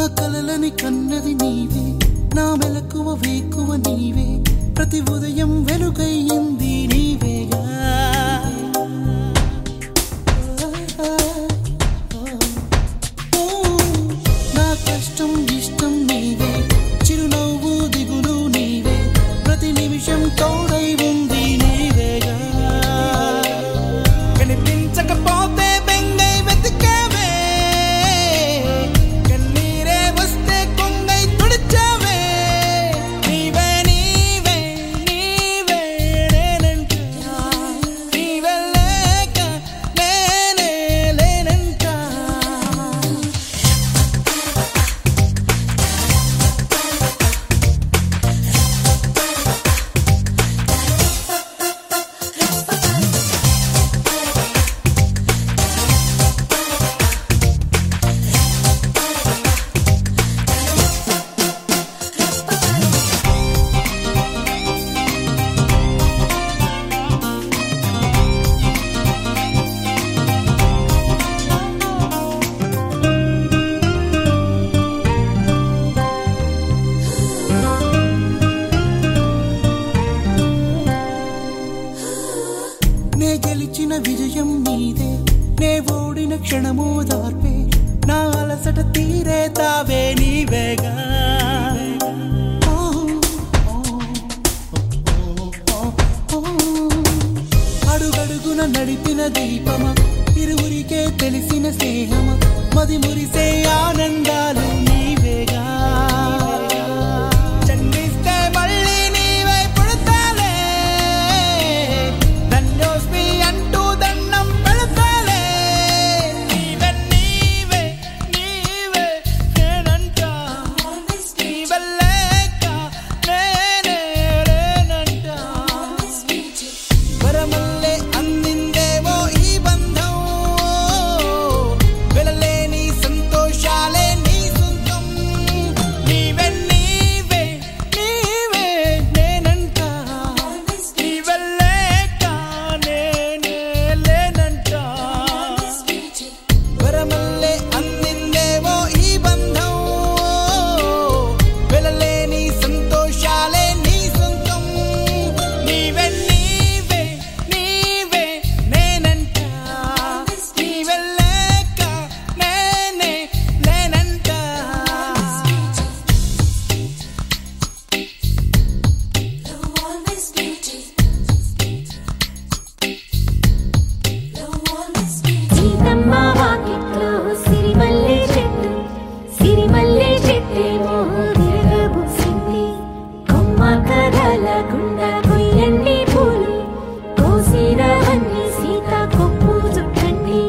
కలలని కన్నది నీవే నా మెలకువ వేకువ నీవే ప్రతి ఉదయం వెలుగయ్యింది నీవేగా నా కష్టం ఇష్టం నీవే చిరునవ్వు దిగులు నీవే ప్రతి నిమిషం తోడై ఉంది నీవేగా కనిపించకపోతే బెంగై వెతికావే కన్నీరే వస్తే కొంగై తుడిచావే నీవే నీవే నీవే నేనంటా నీవే లేక నేనే లేనంటా నే గెలిచిన విజయం నీదే నే ఓడిన క్షణము దార్పే నా అలసట తీరే తావే నీవేగా ఓ, ఓ, ఓ, ఓ, ఓ. అడుగడుగున నడిపిన దీపమ ఇరువురికే తెలిసిన స్నేహమ మది మురి